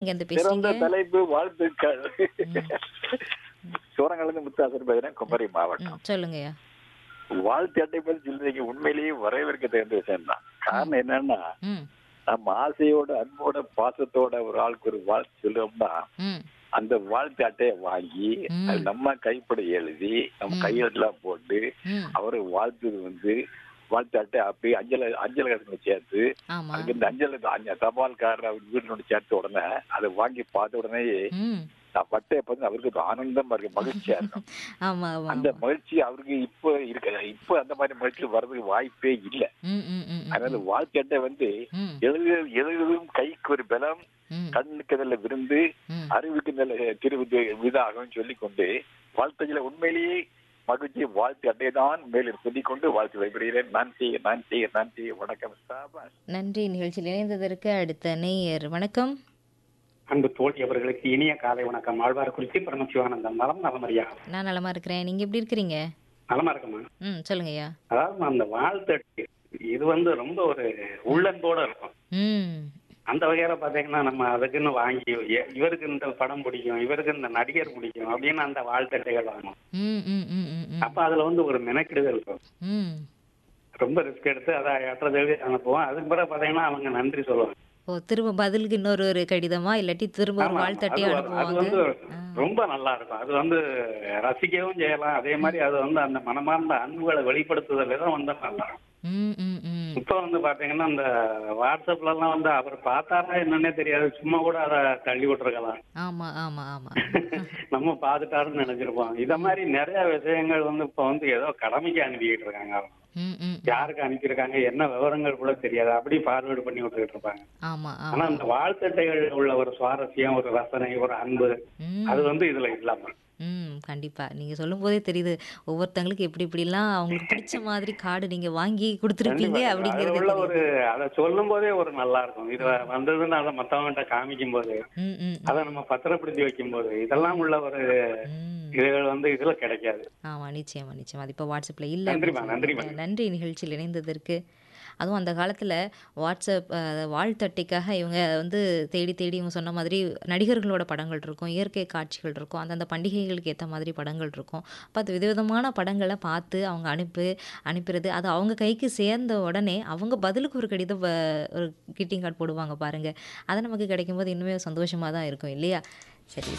இங்கேருந்து சிறந்த பேசுறீங்க தலைப்பு வாழ்த்துக்கள் சோரங்கலந்து முத்தாசர் பகுதினா குமரி மாவட்டம் ம் சொல்லுங்கய்யா வாழ்த்து அட்டை பத்தி சொல்றீங்க உண்மையிலேயே வரவேற்க தகுந்த விஷயம் தான் காரணம் என்னன்னா ம் நம்ம ஆசையோட அன்போட பாசத்தோட ஒரு ஆளுக்கு ஒரு வாழ்த்து சொல்லுவோம்னா ம் அந்த வாழ்த்து அட்டையை வாங்கி ம். அது நம்ம கைப்பட எழுதி நம்ம ம். கையெழுத்துலாம் போட்டு ம் அவரு வாழ்த்து வந்து வாழ்த்து அட்டை அப்படி அஞ்சல் அஞ்சல் கட்டணம் சேர்த்து ஆமா அதுக்கு இந்த அஞ்சல் அஞ்ச- தபால்காரர் அவர் வீட்டுல ஒண்ணு சேர்த்த உடனே அதை வாங்கி பார்த்த உடனே ம் நான் பட்டையை பார்த்து அவருக்கு ஒரு ஆனந்தமா இருக்கு மகிழ்ச்சியா இருக்கும் ஆமா ஆமா அந்த மகிழ்ச்சி அவருக்கு இப்ப இருக்க இப்ப அந்த மாதிரி மகிழ்ச்சி வர்றதுக்கு வாய்ப்பே இல்ல ம் ம் ம் ம், அதனால வாழ்த்து அட்டை வந்து ம் எழுது எழுதும் கைக்கு ஒரு பலம் ம் கண்ணுக்கு நல்ல விருந்து ம் அறிவுக்கு நல்ல திரு விதாகவும் சொல்லிக் கொண்டு வாழ்த்துக்களை உண்மையிலேயே மகிழ்ச்சி வாழ்த்து அட்டை தான் மேலும் சொல்லிக் கொண்டு வாழ்த்து வைக்கிறேன் நன்றி நன்றி நன்றி வணக்கம் சாபாஷ் நன்றி நிகழ்ச்சியில் இணைந்ததற்கு அடுத்த நேயர் வணக்கம் அன்பு தோழி அவர்களுக்கு இனிய காலை வணக்கம் ஆழ்வார் குறிச்சி பரமசிவானந்தம் நலம் நலமறியா நான் நலமா இருக்கிறேன் நீங்க எப்படி இருக்கிறீங்க நலமா இருக்குமா ம் சொல்லுங்கய்யா அதாவது அந்த வாழ்த்து இது வந்து ரொம்ப ஒரு உள்ளன்போட இருக்கும் ம் அந்த வகையில பாத்தீங்கன்னா நம்ம அதுக்குன்னு வாங்கி எ- இவருக்கு இந்த படம் பிடிக்கும் இவருக்கு இந்த நடிகர் பிடிக்கும் அப்படின்னு அந்த வாழ்த்தட்டைகள் வாங்கணும் ம் ம் ம் ம் ம் அப்ப அதுல வந்து ஒரு மெனக்கிடுதல் இருக்கும் ம் ரொம்ப ரிஸ்க் எடுத்து அதை அட்ரஸ் எழுதி அனுப்புவோம் அதுக்கு பிறகு பாத்தீங்கன்னா அவங்க நன்றி சொல்லுவாங்க ஓ திரும்ப பதிலுக்கு இன்னொரு ஒரு கடிதமா இல்லாட்டி திரும்ப ஒரு ஆமா, ஆமா. வாழ்த்தட்டையும் அது அது அனுப்புவாங்க வந்து ஆ. ரொம்ப நல்லா இருக்கும் அது வந்து ரசிக்கவும் செய்யலாம் அதே மாதிரி அது வந்து அந்த மனமார்ந்த அன்புகளை வெளிப்படுத்துதல் தான் வந்து நல்லா இருக்கும் ம் ம் ம் இப்ப வந்து பாத்தீங்கன்னா இந்த வாட்ஸ்அப்ல எல்லாம் வந்து அவர் பார்த்தாரா என்னன்னே தெரியாது சும்மா கூட அதை தள்ளி விட்டுருக்கலாம் ஆமா ஆமா ஆமா நம்ம பார்த்துட்டாருன்னு நினைச்சிருப்போம் இத மாதிரி நிறைய விஷயங்கள் வந்து இப்ப வந்து ஏதோ கடமைக்கு அனுப்பிக்கிட்டு இருக்காங்க ம் ம் யாருக்கு அனுப்பியிருக்காங்க என்ன விவரங்கள் கூட தெரியாது அப்படி ஃபார்வேர்டு பண்ணி விட்டுக்கிட்டு இருப்பாங்க ஆமா ஆனா ஆமா அந்த வாழ்த்தட்டைகள் உள்ள ஒரு சுவாரஸ்யம் ஒரு ரசனை ஒரு அன்பு ம் அது வந்து இதுல இல்லாம ம் கண்டிப்பா நீங்க சொல்லும் போதே தெரியுது ஒவ்வொருத்தங்களுக்கு எப்படி எப்படிலாம் அவங்களுக்கு பிடிச்ச மாதிரி கார்டு நீங்க வாங்கி கொடுத்துருப்பீங்க அதுல அப்படிங்கிறது உள்ள தெரியுது ஒரு அதை சொல்லும் போதே ஒரு நல்லா இருக்கும் இது வந்ததுன்னு அதை மத்தவங்கிட்ட காமிக்கும் போது ம் ம் அதை நம்ம பத்திரப்படுத்தி வைக்கும் போது இதெல்லாம் உள்ள ஒரு ம் இதுகள் வந்து இதுல கிடைக்காது ஆமா நிச்சயமா நிச்சயமா அது இப்போ வாட்ஸ்அப்பில் இல்லை நன்றிம்மா, நன்றிம்மா. நன்றி நிகழ்ச்சியில் இணைந்ததற்கு அதுவும் அந்த காலத்தில் வாட்ஸ்அப் அஹ், வாழ்த்தட்டைக்காக இவங்க வந்து தேடி தேடி இவங்க சொன்ன மாதிரி நடிகர்களோட படங்கள் இருக்கும் இயற்கை காட்சிகள் இருக்கும் அந்தந்த பண்டிகைகளுக்கு ஏற்ற மாதிரி படங்கள் இருக்கும் அப்போ அது விதவிதமான படங்களை பார்த்து அவங்க அனுப்பி அனுப்புறது அது அவங்க கைக்கு சேர்ந்த உடனே அவங்க பதிலுக்கு ஒரு கடிதம் வ- ஒரு கிட்டிங் கார்டு போடுவாங்க பாருங்க அது நமக்கு கிடைக்கும்போது இன்னுமே சந்தோஷமாக தான் இருக்கும் இல்லையா சரி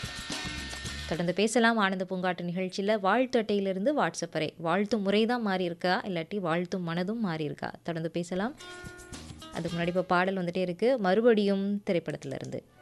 தொடர்ந்து பேசலாம் ஆனந்த பூங்காட்டு நிகழ்ச்சியில் வாழ்த்து அட்டையிலிருந்து வாட்ஸ்அப் வரை வாழ்த்து முறை தான் மாறி இருக்கா இல்லாட்டி வாழ்த்தும் மனதும் மாறி இருக்கா தொடர்ந்து பேசலாம் அதுக்கு முன்னாடி இப்போ பாடல் வந்துட்டே இருக்கு மறுபடியும் திரைப்படத்திலிருந்து